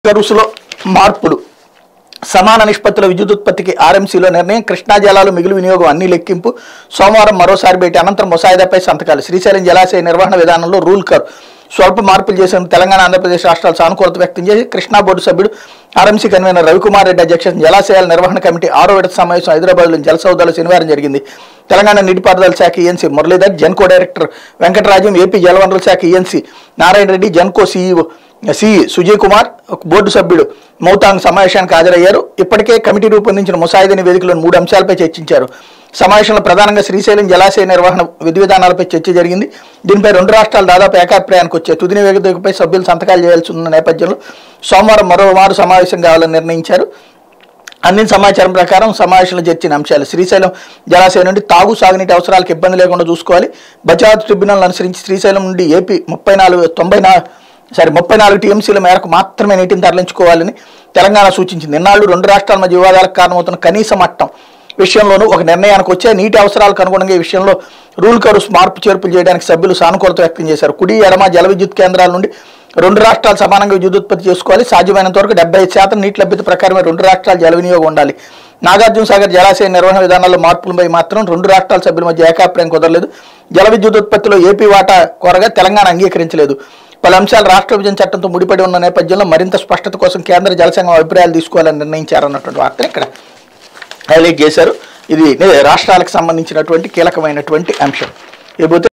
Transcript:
గరుసులో మార్పులు సమాన నిష్పత్తుల విద్యుత్ ఉత్పత్తికి ఆర్ఎంసీలో నిర్ణయం కృష్ణా జలాలు మిగులు వినియోగం అన్ని లెక్కింపు సోమవారం మరోసారి భేటీ అనంతరం ముసాయిదాపై సంతకాలు శ్రీశైలం జలాశయ నిర్వహణ విధానంలో రూల్ కర్ స్వల్ప మార్పులు చేసిన తెలంగాణ ఆంధ్రప్రదేశ్ రాష్ట్రాలు సానుకూలత వ్యక్తం చేసి కృష్ణా బోర్డు సభ్యుడు ఆర్ఎంసీ కన్వీనర్ రవికుమార్ రెడ్డి అధ్యక్షతన జలాశయాల నిర్వహణ కమిటీ ఆరో విడత సమావేశం హైదరాబాద్లోని జలసౌదాలో శనివారం జరిగింది తెలంగాణ నీటిపారుదల శాఖ ENC Muralidhar Genco director Venkatarajam AP జలవనరుల శాఖ ENC Narayana Reddy Genco CEO CE Sujay Kumar ఒక బోర్డు సభ్యుడు మౌతాంగ్ సమావేశానికి హాజరయ్యారు ఇప్పటికే కమిటీ రూపొందించిన ముసాయిదా నివేదికలోని మూడు అంశాలపై చర్చించారు సమావేశంలో ప్రధానంగా శ్రీశైలం జలాశయ నిర్వహణ విధి విధానాలపై చర్చ జరిగింది దీనిపై రెండు రాష్ట్రాలు దాదాపు ఏకాభిప్రాయానికి వచ్చాయి తుది నివేదికపై సభ్యులు సంతకాలు చేయాల్సి ఉన్న నేపథ్యంలో సోమవారం మరోమారు సమావేశం కావాలని నిర్ణయించారు అందిన సమాచారం ప్రకారం సమావేశంలో చర్చిన అంశాలు శ్రీశైలం జలాశయం నుండి తాగు సాగునీటి అవసరాలకు ఇబ్బంది లేకుండా చూసుకోవాలి బచావత్ ట్రిబ్యునల్ అనుసరించి శ్రీశైలం నుండి ఏపీ ముప్పై నాలుగు తొంభై నా సారీ ముప్పై నాలుగు టీఎంసీల మేరకు మాత్రమే నీటిని తరలించుకోవాలని తెలంగాణ సూచించింది ఇన్నాళ్ళు రెండు రాష్ట్రాల మధ్య వివాదాలకు కారణమవుతున్న కనీస మట్టం విషయంలోనూ ఒక నిర్ణయానికి వచ్చే నీటి అవసరాలకు అనుగుణంగా ఈ విషయంలో రూల్ కరుస్ మార్పు చేర్పులు చేయడానికి సభ్యులు సానుకూలత వ్యక్తం చేశారు కుడి ఎడమ జల విద్యుత్ కేంద్రాల నుండి రెండు రాష్ట్రాలు సమానంగా విద్యుత్ ఉత్పత్తి చేసుకోవాలి సాధ్యమైనంత వరకు డెబ్బై ఐదు శాతం నీటి లభ్యత ప్రకారమే రెండు రాష్ట్రాల జల వినియోగం ఉండాలి నాగార్జున సాగర్ జలాశయ నిర్వహణ విధానాల్లో మార్పులపై మాత్రం రెండు రాష్ట్రాల సభ్యుల మధ్య ఏకాభిప్రాయం కుదరలేదు జల విద్యుత్ ఉత్పత్తిలో ఏపీ వాటా కోరగా తెలంగాణ అంగీకరించలేదు పలు అంశాలు రాష్ట్ర విభజన చట్టంతో ముడిపడి ఉన్న నేపథ్యంలో మరింత స్పష్టత కోసం కేంద్ర జలసంఘం అభిప్రాయాలు తీసుకోవాలని నిర్ణయించారన్నటువంటి వార్తను ఇక్కడ హైలైట్ చేశారు ఇది రాష్ట్రాలకు సంబంధించినటువంటి కీలకమైనటువంటి అంశం ఇకపోతే